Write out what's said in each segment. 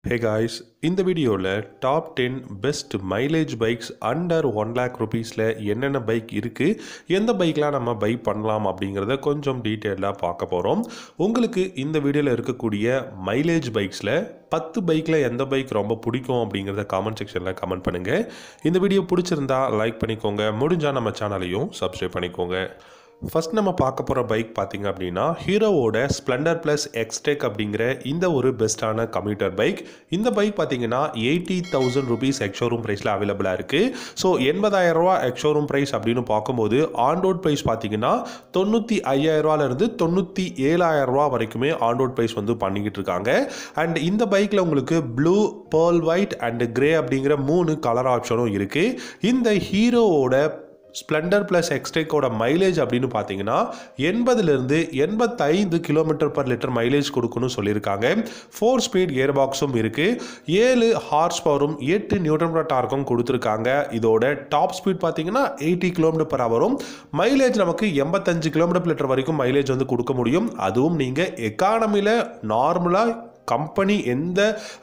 ஹே guys இந்த வீடியோவில் top ten best mileage bikes under one lakh ருபீஸில் என்னென்ன பைக் இருக்குது எந்த பைக்லாம் நம்ம பை பண்ணலாம் அப்படிங்கிறத கொஞ்சம் டீட்டெயிலாக பார்க்க போகிறோம் உங்களுக்கு இந்த வீடியோவில் இருக்கக்கூடிய மைலேஜ் பைக்ஸில் பத்து பைக்கில் எந்த பைக் ரொம்ப பிடிக்கும் அப்படிங்கிறத காமெண்ட் செக்ஷனில் கமெண்ட் பண்ணுங்கள் இந்த வீடியோ பிடிச்சிருந்தா லைக் பண்ணிக்கோங்க முடிஞ்சால் நம்ம சேனலையும் சப்ஸ்கிரைப் பண்ணிக்கோங்க ஃபர்ஸ்ட் நம்ம பார்க்க போகிற பைக் பார்த்தீங்க அப்படின்னா ஹீரோவோட ஸ்ப்ளெண்டர் ப்ளஸ் எக்ஸ்டெக் அப்படிங்கிற இந்த ஒரு பெஸ்ட்டான கம்யூட்டர் பைக் இந்த பைக் பார்த்தீங்கன்னா எயிட்டி தௌசண்ட் ருபீஸ் எக்ஷோரூம் ப்ரைஸில் அவைலபிளாக இருக்குது ஸோ எண்பதாயிரம் ரூபா எக்ஷோரூம் ப்ரைஸ் அப்படின்னு பார்க்கும்போது ஆன் ரோட் ப்ரைஸ் பார்த்தீங்கன்னா தொண்ணூற்றி ஐயாயிரரூவாலேருந்து தொண்ணூற்றி ஏழாயிரம் ரூபா வரைக்குமே ஆன் ரோட் ப்ரைஸ் வந்து பண்ணிக்கிட்டு இருக்காங்க அண்ட் இந்த பைக்கில் உங்களுக்கு blue pearl white and grey அப்படிங்கிற மூணு கலர் ஆப்ஷனும் இருக்குது இந்த ஹீரோவோட ஸ்ப்ளெண்டர் ப்ளஸ் எக்ஸ்டெக்கோட மைலேஜ் அப்படின்னு பார்த்தீங்கன்னா எண்பதுலேருந்து எண்பத்தைந்து கிலோமீட்டர் பர் லிட்டர் மைலேஜ் கொடுக்கணும்னு சொல்லியிருக்காங்க ஃபோர் ஸ்பீட் கியர் பாக்ஸும் இருக்குது ஏழு ஹார்ஸ் பவரும் எட்டு நியூட்டன் பர் டார்க்கும் கொடுத்துருக்காங்க இதோட டாப் ஸ்பீட் பார்த்தீங்கன்னா எயிட்டி கிலோமீட்டர் பர் ஹவரும் மைலேஜ் நமக்கு எண்பத்தஞ்சு கிலோமீட்டர் லிட்டர் வரைக்கும் மைலேஜ் வந்து கொடுக்க முடியும் அதுவும் நீங்கள் எக்கானமியில் நார்மலாக கம்பெனி எந்த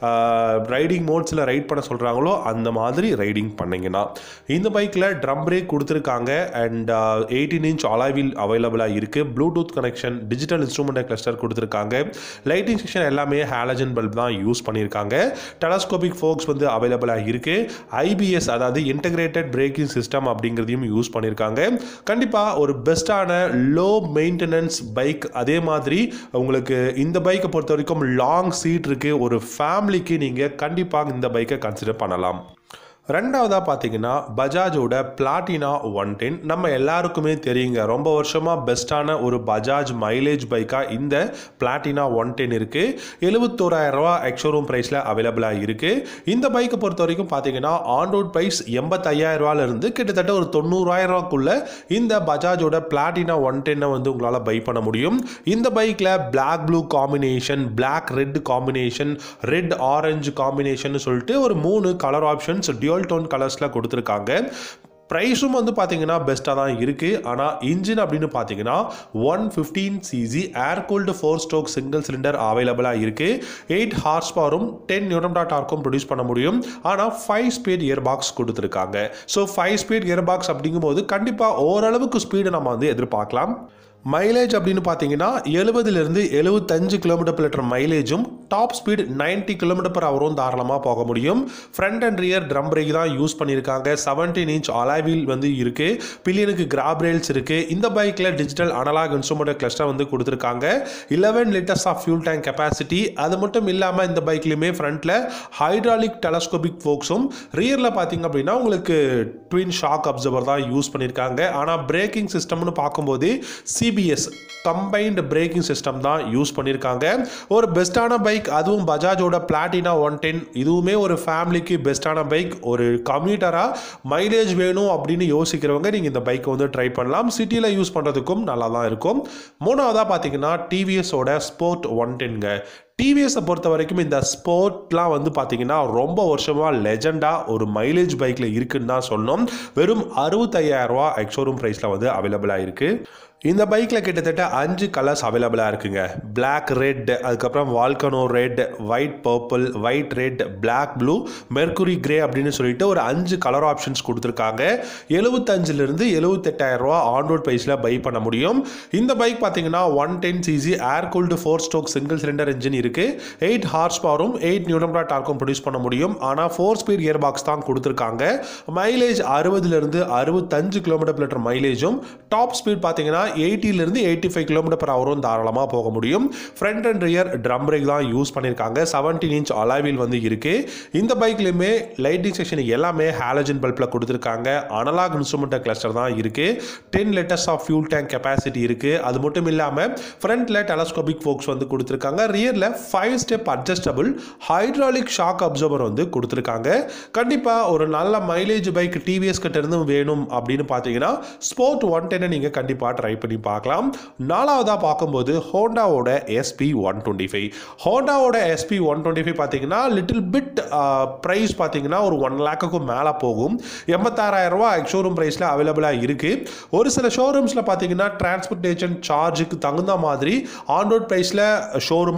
ரைடிங் மோட்ஸில் ரைட் பண்ண சொல்கிறாங்களோ அந்த மாதிரி ரைடிங் பண்ணிங்கன்னா இந்த பைக்கில் ட்ரம் பிரேக் கொடுத்துருக்காங்க அண்ட் எயிட்டீன் இன்ச் அலாவில் அவைலபிளாக இருக்குது Bluetooth connection digital instrument cluster கொடுத்துருக்காங்க லைட்டிங் செக்ஷன் எல்லாமே ஹாலஜன் பல்ப் தான் யூஸ் பண்ணியிருக்காங்க டெலஸ்கோபிக் ஃபோக்ஸ் வந்து அவைலபிளாக இருக்குது ஐபிஎஸ் அதாவது இன்டகிரேட்டட் பிரேக்கிங் சிஸ்டம் அப்படிங்கிறதையும் யூஸ் பண்ணியிருக்காங்க கண்டிப்பாக ஒரு பெஸ்ட்டான லோ மெயின்டெனன்ஸ் பைக் அதே மாதிரி உங்களுக்கு இந்த பைக்கை பொறுத்த வரைக்கும் லாங் சீட் இருக்குது ஒரு ஃபேமிலிக்கு நீங்கள் கண்டிப்பாக இந்த பைக்கை கன்சிடர் பண்ணலாம் ரெண்டாவதாக பார்த்தீங்கன்னா பஜாஜோட பிளாட்டினா ஒன் டென் நம்ம எல்லாருக்குமே தெரியுங்க ரொம்ப வருஷமாக பெஸ்ட்டான ஒரு பஜாஜ் மைலேஜ் பைக்காக இந்த பிளாட்டினா ஒன் டென் இருக்குது எழுபத்தோராயிரம் ரூபா எக்ஷோரூம் ப்ரைஸில் அவைலபிளாக இருக்குது இந்த பைக்கை பொறுத்த வரைக்கும் பார்த்தீங்கன்னா ஆன் ரோட் ப்ரைஸ் எண்பத்தையாயிரம் ரூபாயிலிருந்து கிட்டத்தட்ட ஒரு தொண்ணூறாயிரம் ரூபாக்குள்ள இந்த பஜாஜோட பிளாட்டினா ஒன் டென்னை வந்து உங்களால் பை பண்ண முடியும் இந்த பைக்கில் black blue combination black red combination red orange combination சொல்லிட்டு ஒரு மூணு கலர் ஆப்ஷன்ஸ் டியூ டியூல் டோன் கலர்ஸில் கொடுத்துருக்காங்க ப்ரைஸும் வந்து பார்த்தீங்கன்னா பெஸ்ட்டாக தான் இருக்குது ஆனால் இன்ஜின் அப்படின்னு பார்த்தீங்கன்னா one fifteen cc air cooled four stroke single cylinder அவைலபிளாக இருக்குது எயிட் ஹார்ஸ் பவரும் டென் நியூட்டன் டாட் டார்க்கும் ப்ரொடியூஸ் பண்ண முடியும் ஆனால் ஃபைவ் ஸ்பீட் இயர் பாக்ஸ் கொடுத்துருக்காங்க so five speed gear box அப்படிங்கும்போது கண்டிப்பாக ஓரளவுக்கு ஸ்பீடு நம்ம வந்து எதிர்பார்க்கலாம் மைலேஜ் அப்படின்னு பார்த்தீங்கன்னா எழுபதுலேருந்து எழுபத்தஞ்சு கிலோமீட்டர் லிட்டர் மைலேஜும் top speed ninety kilometre per ஹவரும் தாராளமாக போக முடியும் front and rear drum brake தான் யூஸ் பண்ணியிருக்காங்க செவன்டீன் இன்ச் அலாவில் வந்து இருக்குது பில்லியனுக்கு கிராப் ரேல்ஸ் இருக்குது இந்த பைக்கில் டிஜிட்டல் அனலாக் இன்ஸ்ட்ருமெண்ட் கிளஸ்டர் வந்து கொடுத்துருக்காங்க eleven litres of fuel tank capacity அது மட்டும் இல்லாமல் இந்த பைக்லையுமே ஃப்ரண்ட்டில் ஹைட்ராலிக் டெலஸ்கோபிக் ஃபோக்ஸும் ரியரில் பார்த்தீங்க அப்படின்னா உங்களுக்கு ட்வின் ஷாக் அப்சர்வர் தான் யூஸ் பண்ணியிருக்காங்க ஆனால் பிரேக்கிங் சிஸ்டம்னு பார்க்கும்போது C CBS combined braking system தான் யூஸ் பண்ணியிருக்காங்க ஒரு பெஸ்ட்டான பைக் அதுவும் பஜாஜோட பிளாட்டினா ஒன் டென் இதுவுமே ஒரு ஃபேமிலிக்கு பெஸ்ட்டான பைக் ஒரு கம்யூட்டராக மைலேஜ் வேணும் அப்படின்னு யோசிக்கிறவங்க நீங்கள் இந்த பைக்கை வந்து ட்ரை பண்ணலாம் சிட்டியில் யூஸ் பண்ணுறதுக்கும் நல்லா தான் இருக்கும் மூணாவதாக பார்த்தீங்கன்னா டிவிஎஸோட ஸ்போர்ட் ஒன் டென்ங்க டிவிஎஸை பொறுத்த வரைக்கும் இந்த ஸ்போர்ட்லாம் வந்து பார்த்தீங்கன்னா ரொம்ப வருஷமாக லெஜெண்டாக ஒரு மைலேஜ் பைக்கில் இருக்குன்னு தான் சொன்னோம் வெறும் அறுபத்தையாயிரரூவா எக்ஷோரூம் ப்ரைஸில் வந்து அவைலபிளாக இருக்குது இந்த பைக்கில் கிட்டத்தட்ட அஞ்சு கலர்ஸ் அவைலபிளாக இருக்குங்க பிளாக் ரெட் அதுக்கப்புறம் volcano red white purple white red black blue mercury grey அப்படின்னு சொல்லிட்டு ஒரு அஞ்சு கலர் ஆப்ஷன்ஸ் கொடுத்துருக்காங்க எழுபத்தஞ்சிலிருந்து எழுபத்தெட்டாயிரம் ரூபா ஆன் ரோட் ப்ரைஸில் பை பண்ண முடியும் இந்த பைக் பார்த்தீங்கன்னா one ten CC air cooled four stroke single cylinder engine இருக்குது எயிட் ஹார்ஸ் பவரும் எயிட் நியூடம்ரா டார்க்கும் ப்ரொடியூஸ் பண்ண முடியும் ஆனால் ஃபோர் ஸ்பீட் கியர் பாக்ஸ் தான் கொடுத்துருக்காங்க மைலேஜ் அறுபதுலேருந்து அறுபத்தஞ்சு கிலோமீட்டர் லிட்டர் மைலேஜும் டாப் ஸ்பீட் பார்த்தீங்கன்னா எயிட்டிலிருந்து எயிட்டி ஃபைவ் கிலோமீட்டர் பர் ஹவரும் தாராளமாக போக முடியும் front and rear drum brake தான் யூஸ் பண்ணியிருக்காங்க செவன்டீன் இன்ச் அலாவில் வந்து இருக்குது இந்த பைக்லையுமே லைட்டிங் செக்ஷன் எல்லாமே ஹாலஜன் பல்பில் கொடுத்துருக்காங்க அனலாக் இன்ஸ்ட்ருமெண்ட் கிளஸ்டர் தான் இருக்குது ten litres of fuel tank capacity இருக்குது அது மட்டும் இல்லாமல் ஃப்ரண்ட்டில் டெலஸ்கோபிக் ஃபோக்ஸ் வந்து கொடுத்துருக்காங்க ரியரில் five step adjustable hydraulic shock absorber வந்து கொடுத்துருக்காங்க கண்டிப்பாக ஒரு நல்ல மைலேஜ் பைக் டிவிஎஸ் கிட்ட இருந்து வேணும் அப்படின்னு பார்த்தீங்கன்னா ஸ்போர்ட் ஒன் டென்னை நீங்கள் கண்டிப்பாக ட்ரை பண்ணி பார்க்கலாம் நாலாவதாக பார்க்கும்போது ஹோண்டாவோட எஸ்பி ஒன் டுவெண்ட்டி ஃபைவ் ஹோண்டாவோட எஸ்பி ஒன் டுவெண்ட்டி ஃபைவ் பார்த்தீங்கன்னா லிட்டில் பிட் ப்ரைஸ் பார்த்தீங்கன்னா ஒரு ஒன் லேக்குக்கும் மேலே போகும் எண்பத்தாறாயிரம் ரூபா ஷோரூம் ப்ரைஸில் அவைலபிளாக இருக்குது ஒரு சில ஷோரூம்ஸில் பார்த்தீங்கன்னா டிரான்ஸ்போர்ட்டேஷன் சார்ஜுக்கு தகுந்த மாதிரி ஆன் ரோட் ப்ரைஸில் ஷோரூமாக பார்த்து ஒரு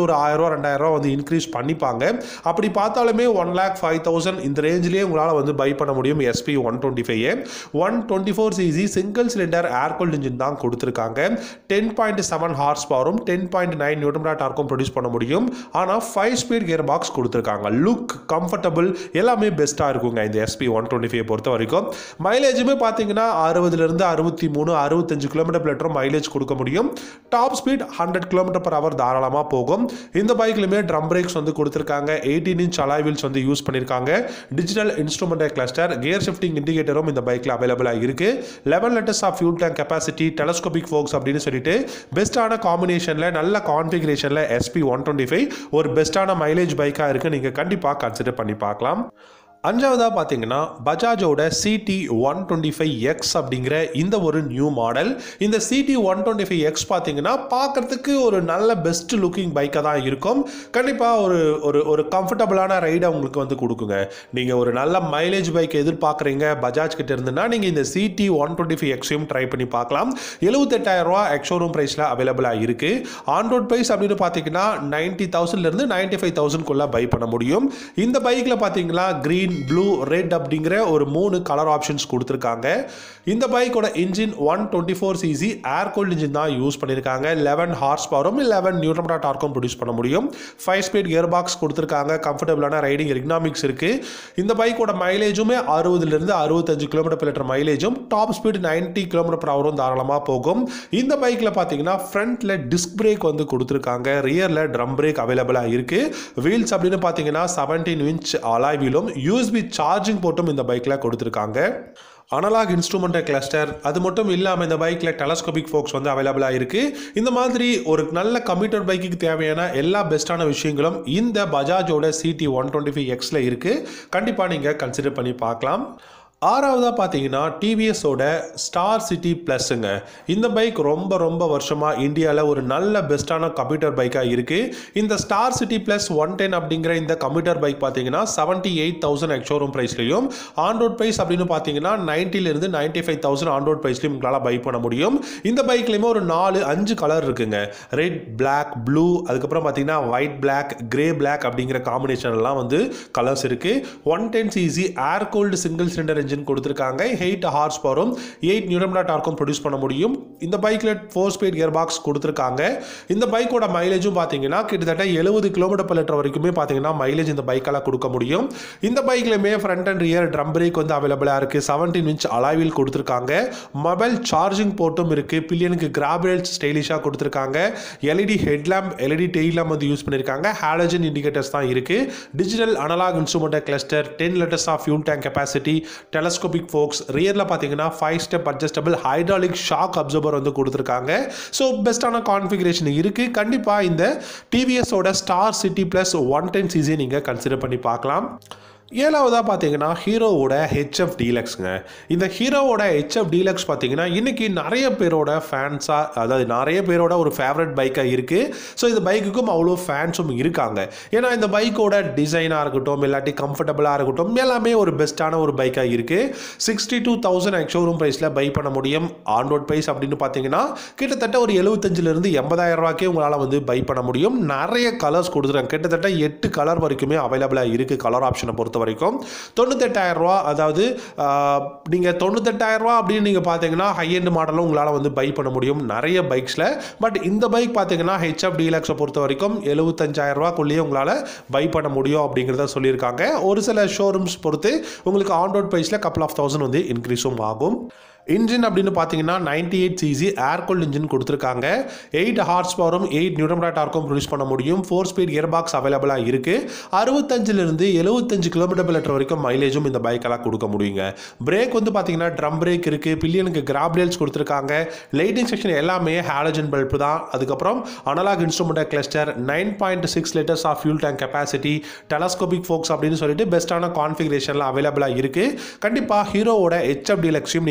ஒரு ஆயிரரூவா ரெண்டாயிரரூவா வந்து இன்க்ரீஸ் பண்ணிப்பாங்க அப்படி பார்த்தாலுமே ஒன் லேக் ஃபைவ் தௌசண்ட் இந்த ரேஞ்சிலேயே உங்களால் வந்து பை பண்ண முடியும் SP one twenty five one twenty four cc single cylinder air cooled engine தான் கொடுத்துருக்காங்க டென் பாயிண்ட் செவன் ஹார்ஸ் பவரும் டென் பாயிண்ட் நைன் நியூட்ரன் டார்க்கும் ப்ரொடியூஸ் பண்ண முடியும் ஆனால் ஃபைவ் ஸ்பீட் கியர் பாக்ஸ் கொடுத்துருக்காங்க லுக் கம்ஃபர்டபுள் எல்லாமே பெஸ்ட்டாக இருக்குங்க இந்த எஸ்பி ஒன் டுவெண்ட்டி ஃபைவ் பொறுத்த வரைக்கும் மைலேஜுமே பார்த்தீங்கன்னா அறுபதுலேருந்து அறுபத்தி மூணு அறுபத்தஞ்சு கிலோமீட்டர் லிட்டர் மைலேஜ் கொடுக்க முடியும் top speed hundred kilometre per hour தாராளமாக போகும் இந்த பைக்லையுமே ட்ரம் பிரேக்ஸ் வந்து கொடுத்துருக்காங்க எயிட்டீன் இன்ச் அலாய் வீல்ஸ் வந்து யூஸ் பண்ணியிருக்காங்க digital instrument cluster gear shifting இண்டிகேட்டரும் இந்த பைக்கில் அவைலபிளாக இருக்கு eleven litres of fuel tank capacity telescopic forks அப்படின்னு சொல்லிட்டு பெஸ்ட்டான காம்பினேஷனில் நல்ல கான்ஃபிகரேஷனில் எஸ்பி ஒன் டுவெண்ட்டி ஃபைவ் ஒரு பெஸ்ட்டான மைலேஜ் பைக்காக இருக்குது நீங்கள் கண்டிப்பாக கன்சிடர் பண்ணி பார்க்கலாம் அஞ்சாவதாக பார்த்தீங்கன்னா பஜாஜோட CD one twenty five X அப்படிங்கிற இந்த ஒரு நியூ மாடல் இந்த CD one twenty five X பார்த்தீங்கன்னா பார்க்கறதுக்கு ஒரு நல்ல பெஸ்ட் லுக்கிங் பைக்காக தான் இருக்கும் கண்டிப்பாக ஒரு ஒரு ஒரு கம்ஃபர்டபுளான ரைடை உங்களுக்கு வந்து கொடுக்குங்க நீங்கள் ஒரு நல்ல மைலேஜ் பைக் எதிர்பார்க்குறீங்க பஜாஜ் கிட்ட இருந்துன்னா நீங்கள் இந்த சிடி ஒன் டுவெண்ட்டி ஃபைவ் எக்ஸையும் ட்ரை பண்ணி பார்க்கலாம் எழுபத்தெட்டாயிரம் ரூபா எக்ஷோரூம் ப்ரைஸில் அவைலபிளாக இருக்குது ஆன் ரோட் ப்ரைஸ் அப்படின்னு பார்த்தீங்கன்னா நைன்ட்டி தௌசண்ட்லேருந்து நைன்ட்டி ஃபைவ் தௌசண்ட்குள்ளே பை பண்ண முடியும் இந்த பைக்கில் பார்த்தீங்கன்னா க்ரீன் ப்ளூ ரெட் அப்படிங்கிற ஒரு மூணு கலர் ஆப்ஷன்ஸ் கொடுத்துருக்காங்க இந்த பைக்கோட engine one twenty four cc air cooled engine தான் யூஸ் பண்ணியிருக்காங்க லெவன் ஹார்ஸ் பவரும் லெவன் நியூட்ரமரா டார்க்கும் ப்ரொடியூஸ் பண்ண முடியும் ஃபைவ் ஸ்பீட் கியர் பாக்ஸ் கொடுத்துருக்காங்க கம்ஃபர்டபுளான ரைடிங் எக்னாமிக்ஸ் இருக்குது இந்த பைக்கோட மைலேஜுமே அறுபதுலேருந்து அறுபத்தஞ்சு கிலோமீட்டர் per லிட்டர் மைலேஜும் top speed ninety kilometre per ஹவரும் தாராளமாக போகும் இந்த பைக்கில் பார்த்தீங்கன்னா ஃப்ரண்ட்டில் டிஸ்க் பிரேக் வந்து கொடுத்துருக்காங்க ரியரில் ட்ரம் பிரேக் அவைலபிளாக இருக்குது வீல்ஸ் அப்படின்னு பார்த்தீங்கன்னா செவன்டீன் இன்ச் அலாய் வீலும் யூஎஸ்பி சார்ஜிங் போட்டும் இந்த பைக்கில் கொடுத்துருக்காங்க அனலாக் இன்ஸ்ட்ருமெண்ட் கிளஸ்டர் அது மட்டும் இல்லாமல் இந்த பைக்கில் டெலஸ்கோபிக் ஃபோக்ஸ் வந்து அவைலபிளாக இருக்குது இந்த மாதிரி ஒரு நல்ல கம்ப்யூட்டர் பைக்குக்கு தேவையான எல்லா பெஸ்ட்டான விஷயங்களும் இந்த பஜாஜோட சிடி ஒன் டுவெண்ட்டி ஃபைவ் எக்ஸில் இருக்குது கண்டிப்பாக நீங்கள் கன்சிடர் பண்ணி பார்க்கலாம் ஆறாவதாக பார்த்தீங்கன்னா டிவிஎஸோட ஸ்டார் சிட்டி ப்ளஸ்ஸுங்க இந்த பைக் ரொம்ப ரொம்ப வருஷமாக இந்தியாவில் ஒரு நல்ல பெஸ்ட்டான கம்ப்யூட்டர் பைக்காக இருக்குது இந்த star city plus one ten அப்படிங்கிற இந்த கம்ப்யூட்டர் பைக் பார்த்தீங்கன்னா செவன்ட்டி எயிட் தௌசண்ட் எக்ஷோரூம் ப்ரைஸ்லையும் ஆன் ரோட் ப்ரைஸ் அப்படின்னு பார்த்தீங்கன்னா நைன்ட்டிலேருந்து ninety five thousand on road ப்ரைஸ்லையும் உங்களால் பை பண்ண முடியும் இந்த பைக்லேயுமே ஒரு நாலு அஞ்சு கலர் இருக்குங்க ரெட் பிளாக் ப்ளூ அதுக்கப்புறம் பார்த்தீங்கன்னா ஒயிட் பிளாக் கிரே பிளாக் அப்படிங்கிற காம்பினேஷன் எல்லாம் வந்து கலர்ஸ் இருக்குது one ten CC air cooled single cylinder engine கொடுத்துருக்காங்க எயிட் ஹார்ஸ் பவரும் எயிட் நியூரம்டா டார்க்கும் ப்ரொடியூஸ் பண்ண முடியும் இந்த பைக்கில் ஃபோர் ஸ்பீட் கியர் பாக்ஸ் கொடுத்துருக்காங்க இந்த பைக்கோட மைலேஜும் பார்த்தீங்கன்னா கிட்டத்தட்ட எழுபது கிலோமீட்டர் per லிட்டர் வரைக்குமே பார்த்தீங்கன்னா மைலேஜ் இந்த பைக்கால் கொடுக்க முடியும் இந்த பைக்லையுமே front and rear drum brake வந்து அவைலபிளாக இருக்குது செவன்டீன் இன்ச் அலாவில் கொடுத்துருக்காங்க மொபைல் சார்ஜிங் போர்ட்டும் இருக்குது பில்லியனுக்கு கிராபிரேல்ஸ் ஸ்டைலிஷாக கொடுத்துருக்காங்க எல்இடி ஹெட்லாம்ப் எல்இடி டெய்லாம் வந்து யூஸ் பண்ணியிருக்காங்க ஹாலஜன் இண்டிகேட்டர்ஸ் தான் இருக்குது digital analogue instrument cluster ten litres of fuel tank capacity telescopic forks ரியரில் பார்த்தீங்கன்னா five step adjustable hydraulic shock absorber வந்து கொடுத்துருக்காங்க ஸோ பெஸ்ட்டான கான்ஃபிகரேஷன் இருக்குது கண்டிப்பாக இந்த டிவிஎஸோட star city plus one ten CC நீங்கள் கன்சிடர் பண்ணி பார்க்கலாம் ஏழாவதாக பார்த்தீங்கன்னா ஹீரோவோட ஹெச்எஃப் டீலக்ஸுங்க இந்த ஹீரோவோட ஹெச்எஃப் டீலக்ஸ் பார்த்தீங்கன்னா இன்றைக்கி நிறைய பேரோட ஃபேன்ஸாக அதாவது நிறைய பேரோட ஒரு ஃபேவரட் பைக்காக இருக்குது ஸோ இந்த பைக்குக்கும் அவ்வளோ ஃபேன்ஸும் இருக்காங்க ஏன்னா இந்த பைக்கோட டிசைனாக இருக்கட்டும் இல்லாட்டி கம்ஃபர்டபுளாக இருக்கட்டும் எல்லாமே ஒரு பெஸ்ட்டான ஒரு பைக்காக இருக்குது சிக்ஸ்டி டூ தௌசண்ட் எக்ஷோரூம் ப்ரைஸில் பை பண்ண முடியும் ஆன் ரோட் ப்ரைஸ் அப்படின்னு பார்த்தீங்கன்னா கிட்டத்தட்ட ஒரு எழுபத்தஞ்சிலிருந்து எண்பதாயிரம் ரூபாய்க்கே உங்களால் வந்து பை பண்ண முடியும் நிறைய கலர்ஸ் கொடுத்துருக்காங்க கிட்டத்தட்ட எட்டு கலர் வரைக்குமே அவைலபிளாக இருக்குது கலர் ஆப்ஷனை பொறுத்த வரைக்கும் தொண்ணூத்தெட்டாயிரம் ரூபா அதாவது நீங்கள் தொண்ணூத்தெட்டாயிரம் ரூபா அப்படின்னு நீங்கள் பார்த்தீங்கன்னா ஹை எண்ட் மாடலும் உங்களால் வந்து பை பண்ண முடியும் நிறைய பைக்ஸில் பட் இந்த பைக் பார்த்தீங்கன்னா ஹெச்எஃப் டீலக்ஸை பொறுத்த வரைக்கும் எழுபத்தஞ்சாயிரம் ரூபாக்குள்ளேயே உங்களால் பை பண்ண முடியும் அப்படிங்கிறத சொல்லியிருக்காங்க ஒரு சில ஷோரூம்ஸ் பொறுத்து உங்களுக்கு ஆன் ரோட் ப்ரைஸில் கப்பல் ஆஃப் தௌசண்ட் வந்து இன்க்ரீஸும் ஆகும் இன்ஜின் அப்படின்னு பார்த்தீங்கன்னா ninety eight CC air cooled engine கொடுத்துருக்காங்க எயிட் ஹார்ஸ் பவரும் எயிட் நியூட்ரம்ரா டார்க்கும் ப்ரொடியூஸ் பண்ண முடியும் ஃபோர் ஸ்பீட் கியர் பாக்ஸ் அவைலபிளாக இருக்குது அறுபத்தஞ்சிலிருந்து எழுபத்தஞ்சு கிலோமீட்டர் லிட்டர் வரைக்கும் மைலேஜும் இந்த பைக்கெல்லாம் கொடுக்க முடியுங்க பிரேக் வந்து பார்த்தீங்கன்னா ட்ரம் பிரேக் இருக்குது பில்லியனுக்கு கிராப்ரேல்ஸ் கொடுத்துருக்காங்க லைட்டிங் செக்ஷன் எல்லாமே ஹாலஜன் பல்ப் தான் அதுக்கப்புறம் analogue instrument cluster nine point six litres of fuel tank capacity telescopic forks அப்படின்னு சொல்லிட்டு பெஸ்ட்டான கான்ஃபிகரேஷனில் அவைலபிளாக இருக்குது கண்டிப்பாக ஹீரோவோட ஹெச்எஃப் டீலக்ஸையும் நீங்கள் வந்து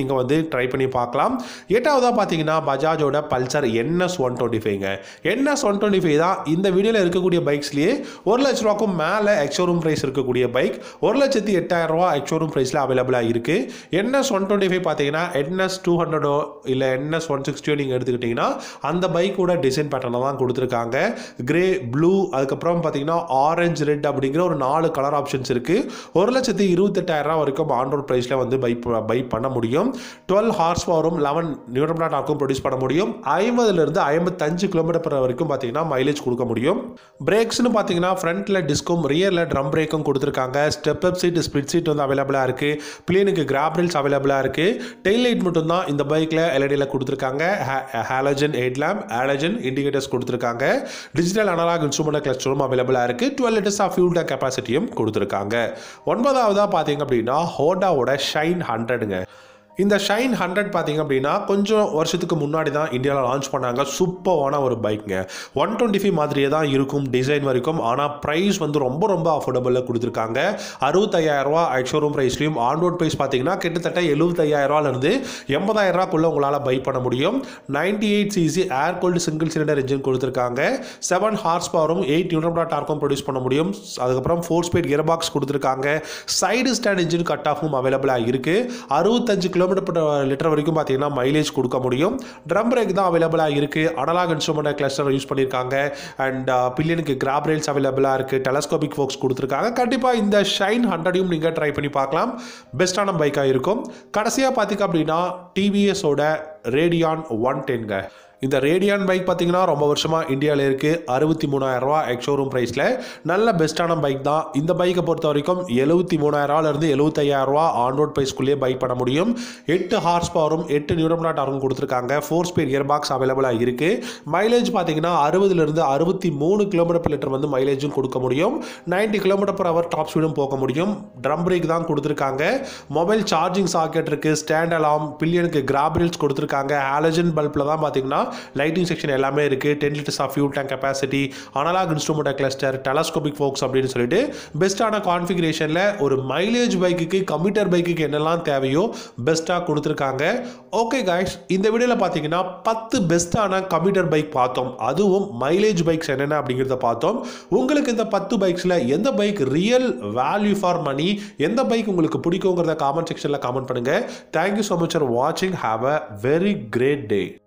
ட்ரை பண்ணி பார்க்கலாம் எட்டாவதாக பார்த்தீங்கன்னா பஜாஜோட பல்சர் என்எஸ் ஒன் டுவெண்ட்டி ஃபைவ்ங்க என்எஸ் ஒன் டுவெண்ட்டி ஃபைவ் தான் இந்த வீடியோவில் இருக்கக்கூடிய பைக்ஸ்லேயே ஒரு லட்ச ரூபாக்கும் மேலே எக்ஷோரூம் ப்ரைஸ் இருக்கக்கூடிய பைக் ஒரு லட்சத்தி எட்டாயிரம் ரூபா எக்ஷோரூம் ப்ரைஸில் அவைலபிளாக இருக்குது என்எஸ் ஒன் டுவெண்ட்டி ஃபைவ் பார்த்தீங்கன்னா என்எஸ் டூ ஹண்ட்ரடோ இல்லை என்எஸ் ஒன் சிக்ஸ்டியோ நீங்கள் எடுத்துக்கிட்டிங்கன்னா அந்த பைக்கோட டிசைன் பேட்டர்னை தான் கொடுத்துருக்காங்க கிரே ப்ளூ அதுக்கப்புறம் பார்த்தீங்கன்னா ஆரஞ்சு ரெட் அப்படிங்கிற ஒரு நாலு கலர் ஆப்ஷன்ஸ் இருக்குது ஒரு லட்சத்தி இருபத்தெட்டாயிரம் வரைக்கும் ஆண்ட்ராய்ட் ப்ரைஸில் வந்து பை பை பண்ண முடியும் டுவெல் ஹார்ஸ் பவரும் லெவன் நியூட்ரன் டாக்கும் ப்ரொடியூஸ் பண்ண முடியும் ஐம்பதுலேருந்து ஐம்பத்தஞ்சு கிலோமீட்டர் per வரைக்கும் பார்த்தீங்கன்னா மைலேஜ் கொடுக்க முடியும் பிரேக்ஸ்னு பார்த்தீங்கன்னா ஃப்ரண்ட்டில் டிஸ்கும் ரியரில் ட்ரம் பிரேக்கும் கொடுத்துருக்காங்க step up seat split seat வந்து அவைலபிளாக இருக்குது பிளேனுக்கு கிராப் ரீல்ஸ் அவைலபிளாக இருக்குது டெயில் லைட் மட்டும் தான் இந்த பைக்கில் எல்இடியில் கொடுத்துருக்காங்க halogen head lamp halogen indicators கொடுத்துருக்காங்க டிஜிட்டல் அனலாக் இன்ஸ்ட்ருமெண்ட் கிளஸ்டரும் அவைலபிளாக இருக்குது twelve litres of fuel tank கெப்பாசிட்டியும் கொடுத்துருக்காங்க ஒன்பதாவதாக பார்த்தீங்க அப்படின்னா ஹோண்டாவோட ஷைன் ஹண்ட்ரடுங்க இந்த ஷைன் ஹண்ட்ரட் பார்த்தீங்க அப்படின்னா கொஞ்சம் வருஷத்துக்கு முன்னாடி தான் இந்தியாவில் லான்ச் பண்ணாங்க சூப்பரான ஒரு பைக்குங்க ஒன் டுவெண்ட்டி ஃபைவ் மாதிரியே தான் இருக்கும் டிசைன் வரைக்கும் ஆனால் ப்ரைஸ் வந்து ரொம்ப ரொம்ப அஃபோர்டபுளாக கொடுத்துருக்காங்க அறுபத்தையாயிரரூவா ஷோரூம் ப்ரைஸ்லையும் ஆன் ரோட் ப்ரைஸ் பார்த்தீங்கன்னா கிட்டத்தட்ட எழுபத்தையாயிரரூவாலேருந்து எண்பதாயிரரூவாக்குள்ளே உங்களால் பை பண்ண முடியும் ninety eight CC air cooled single cylinder engine கொடுத்துருக்காங்க செவன் ஹார்ஸ் பவரும் எயிட் யூனிட் டார்க்கும் ப்ரொடியூஸ் பண்ண முடியும் அதுக்கப்புறம் ஃபோர் ஸ்பீட் கியர் பாக்ஸ் கொடுத்துருக்காங்க சைடு ஸ்டாண்ட் இன்ஜின் கட் ஆஃபும் அவைலபிளாக இருக்குது அறுபத்தஞ்சு கிலோமீட்டர் லிட்டர் வரைக்கும் பார்த்தீங்கன்னா மைலேஜ் கொடுக்க முடியும் ட்ரம் பிரேக் தான் அவைலபிளாக இருக்குது அனலாக் இன்ஸ்ட்ருமெண்ட் கிளஸ்டர் யூஸ் பண்ணியிருக்காங்க அண்ட் பில்லியனுக்கு கிராப் ரேல்ஸ் அவைலபிளாக இருக்குது டெலஸ்கோபிக் ஃபோக்ஸ் கொடுத்துருக்காங்க கண்டிப்பாக இந்த ஷைன் ஹண்ட்ரடையும் நீங்கள் ட்ரை பண்ணி பார்க்கலாம் பெஸ்ட்டான பைக்காக இருக்கும் கடைசியாக பார்த்தீங்க அப்படின்னா டிவிஎஸோட ரேடியான் ஒன் டென்ங்க இந்த ரேடியான் பைக் பார்த்தீங்கன்னா ரொம்ப வருஷமாக இந்தியாவில் இருக்குது அறுபத்தி மூணாயிரரூவா எக்ஷோரூம் ப்ரைஸில் நல்ல பெஸ்ட்டான பைக் தான் இந்த பைக்கை பொறுத்த வரைக்கும் எழுபத்தி மூணாயிரரூவாலேருந்து எழுபத்தையாயிரரூவா ஆன் ரோட் ப்ரைஸ்க்குள்ளேயே பைக் பண்ண முடியும் எட்டு ஹார்ஸ் பவரும் எட்டு நியூரம்னா டார்க்கும் கொடுத்துருக்காங்க ஃபோர் ஸ்பீட் இயர் பாக்ஸ் அவைலபிளாக இருக்குது மைலேஜ் பார்த்தீங்கன்னா அறுபதுலேருந்து அறுபத்தி மூணு கிலோமீட்டர் per லிட்டர் வந்து மைலேஜும் கொடுக்க முடியும் 90 கிலோமீட்டர் per ஹவர் டாப் ஸ்பீடும் போக முடியும் ட்ரம் பிரேக் தான் கொடுத்துருக்காங்க மொபைல் சார்ஜிங் சாக்கெட் இருக்குது ஸ்டாண்ட் அலாம் பில்லியனுக்கு கிராபில்ஸ் கொடுத்துருக்காங்க ஹாலஜன் பல்பில் தான் பார்த்தீங்கன்னா லைட்டிங் செக்ஷன் எல்லாமே இருக்குது ten litres of fuel tank capacity analogue instrument cluster telescopic forks அப்படின்னு சொல்லிட்டு பெஸ்ட்டான கான்ஃபிகரேஷனில் ஒரு மைலேஜ் பைக்குக்கு கம்ப்யூட்டர் பைக்குக்கு என்னெல்லாம் தேவையோ பெஸ்ட்டாக கொடுத்துருக்காங்க ஓகே காய்ஸ் இந்த வீடியோவில் பார்த்தீங்கன்னா பத்து பெஸ்ட்டான கம்ப்யூட்டர் பைக் பார்த்தோம் அதுவும் மைலேஜ் பைக்ஸ் என்னென்ன அப்படிங்கிறத பார்த்தோம் உங்களுக்கு இந்த பத்து பைக்ஸில் எந்த bike real value for money எந்த பைக் உங்களுக்கு பிடிக்குங்கிறத காமெண்ட் செக்ஷனில் காமெண்ட் பண்ணுங்கள் தேங்க்யூ ஸோ மச் ஃபார் வாட்சிங் have a very great day